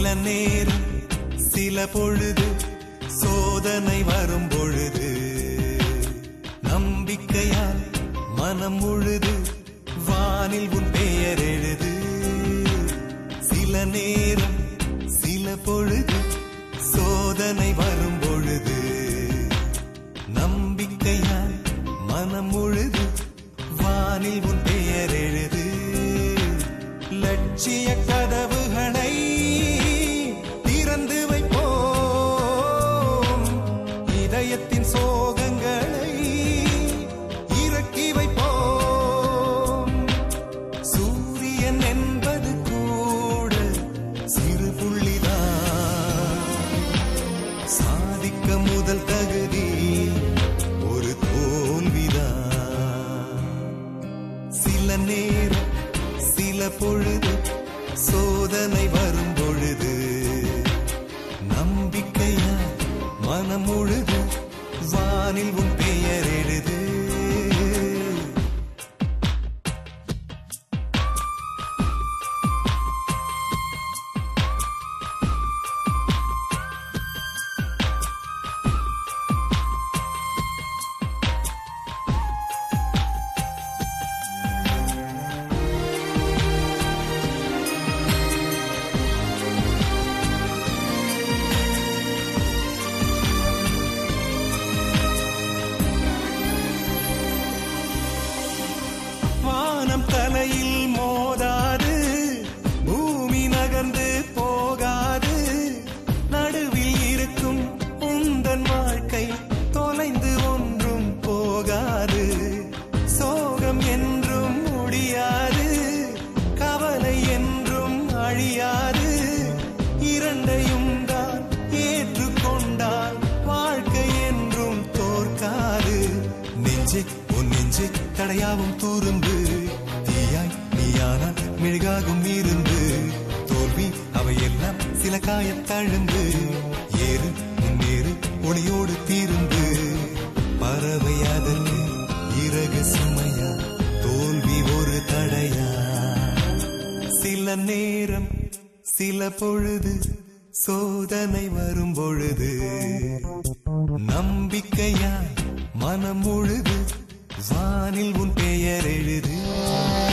சில நேரம் சில பொழுது சோதனை வரும் பொழுது நம்பிக்கையால் மனம் முழுது வானில் உன் பெயர் எழுது சில நேரம் சில பொழுது சோதனை வரும் பொழுது நம்பிக்கையால் மனம் முழுது வானில் உன் பெயர் எழுது லட்சிய கதவுகளை திறந்து வைப்போம் இதயத்தின் சோகங்களை இறக்கி வைப்போம் சூரியன் என்பது கூட சிறு புள்ளிதான் சாதிக்க முதல் தகுதி ஒரு தோல்விதான் சில நேரம் சில பொழுது சோதனை வரும் பொழுது நம்பிக்கையா மனம் முழுது வானில் உன் பெயர் எழுது வானம் தலையில் மோதாது பூமி நகர்ந்து போகாது நடுவில் இருக்கும் உந்தன் வாழ்க்கை தொலைந்து ஒன்றும் போகாது சோகம் என்றும் முடியாது கவலை என்றும் அழியாது இரண்டையும் தான் ஏற்றுக்கொண்டால் வாழ்க்கை என்றும் தோற்காது நெஞ்சே உன் நெஞ்சே தடையாவும் தூரும்பு தீயாய் நீயானால் மெழுகாகும் இருந்து தோல்வி அவையெல்லாம் சில காயத் தழும்பு ஏறு முன்னேறு ஒளியோடு தீரும்பு பறவை அதற்கு இறகு சுமையா தோல்வி ஒரு தடையா சில நேரம் சில பொழுது சோதனை வரும் பொழுது நம்பிக்கையா மனம் முழுது வானில் உன் பெயர் எழுது